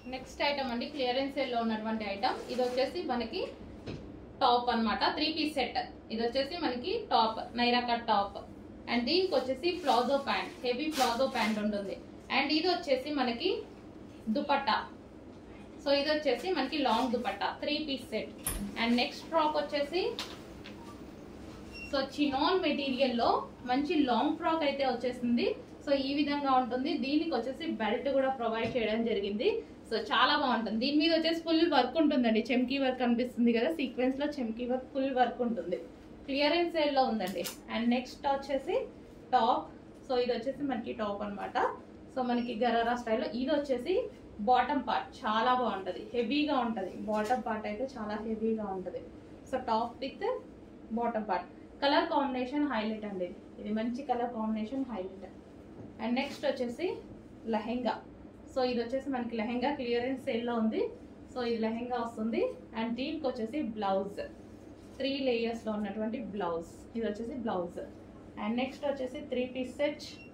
Next item అండి clearance sale లో ఉన్నటువంటి ఐటమ్ ఇది వచ్చేసి మనకి టాప్ అన్నమాట త్రీ పీస్ సెట్ ఇది వచ్చేసి మనకి top Naira cut top and దీనికి వచ్చేసి palazzo pant heavy palazzo pant ఉంటుంది అండ్ ఇది వచ్చేసి మనకి దుపట్టా సో ఇది వచ్చేసి మనకి long dupatta three piece set and next frock వచ్చేసి సో చినాన్ మెటీరియల్ లో మంచి లాంగ్ ఫ్రాక్ అయితే వచ్చేసింది సో ఈ విధంగా ఉంటుంది దీనికి వచ్చేసి బెల్ట్ కూడా ప్రొవైడ్ చేయడం జరిగింది సో చాలా బాగుంటుంది దీని మీద వచ్చేసి ఫుల్ వర్క్ ఉంటుందండి చెమ్కీ వర్క్ కనిపిస్తుంది కదా సీక్వెన్స్ లో చెమ్కీ వర్క్ ఫుల్ వర్క్ ఉంటుంది క్లియరెన్స్ సేల్ లో ఉందండి అండ్ నెక్స్ట్ వచ్చేసి టాప్ సో ఇది వచ్చేసి మనకి టాప్ అన్నమాట సో మనకి గరారా స్టైల్లో ఇది వచ్చేసి బాటమ్ పార్ట్ చాలా బాగుంటది హెవీగా ఉంటది బాటమ్ పార్ట్ అయితే చాలా హెవీగా ఉంటది so top with bottom part colour combination highlight అండి ఇది. ఇది మంచి colour combination highlight and next వచ్చేసి లెహెంగా సో ఇది వచ్చేసి మనకి లెహెంగా క్లియరెన్స్ సేల్లో ఉంది సో ఇది లెహెంగా వస్తుంది అండ్ దీనికి వచ్చేసి బ్లౌజ్ త్రీ లేయర్స్లో ఉన్నటువంటి బ్లౌజ్ ఇది వచ్చేసి బ్లౌజ్ అండ్ నెక్స్ట్ వచ్చేసి త్రీ పీస్ సెట్